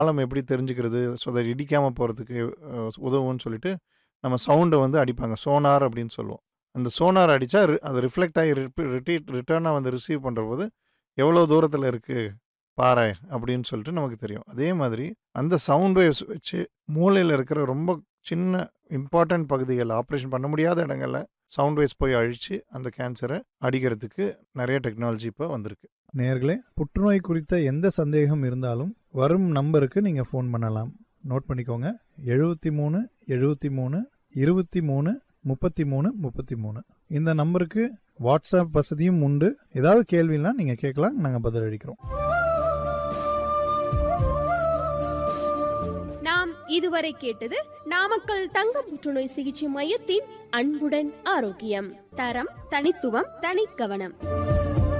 ஆழம் எப்படி தெரிஞ்சுக்கிறது ஸோ அதை இடிக்காமல் போகிறதுக்கு உதவும்னு சொல்லிட்டு நம்ம சவுண்டை வந்து அடிப்பாங்க சோனார் அப்படின்னு சொல்லுவோம் அந்த சோனார் அடித்தா அது ரிஃப்ளெக்ட் ஆகி ரிட்டீட் ரிட்டர்னாக வந்து ரிசீவ் பண்ணுற போது எவ்வளோ தூரத்தில் இருக்குது பாறை அப்படின்னு சொல்லிட்டு நமக்கு தெரியும் அதே மாதிரி அந்த சவுண்ட் வேவ்ஸ் வச்சு மூளையில் இருக்கிற ரொம்ப சின்ன இம்பார்ட்டன்ட் பகுதிகள் ஆப்ரேஷன் பண்ண முடியாத இடங்கள்ல சவுண்ட் வேவ்ஸ் போய் அழித்து அந்த கேன்சரை அடிக்கிறதுக்கு நிறைய டெக்னாலஜி இப்போ வந்திருக்கு நேர்களே புற்றுநோய் குறித்த எந்த சந்தேகம் இருந்தாலும் வரும் நம்பருக்கு நீங்கள் ஃபோன் பண்ணலாம் நோட் பண்ணிக்கோங்க எழுபத்தி மூணு எழுபத்தி மூணு இருபத்தி மூணு முப்பத்தி மூணு முப்பத்தி மூணு இந்த நம்பருக்கு வாட்ஸ்அப் வசதியும் உண்டு ஏதாவது கேள்வினா நீங்கள் கேட்கலாம் நாங்கள் பதிலளிக்கிறோம் நாம் இதுவரை கேட்டது நாமக்கல் தங்க புற்றுநோய் சிகிச்சை மையத்தின் அன்புடன் ஆரோக்கியம் தரம் தனித்துவம் தனிக்கவனம்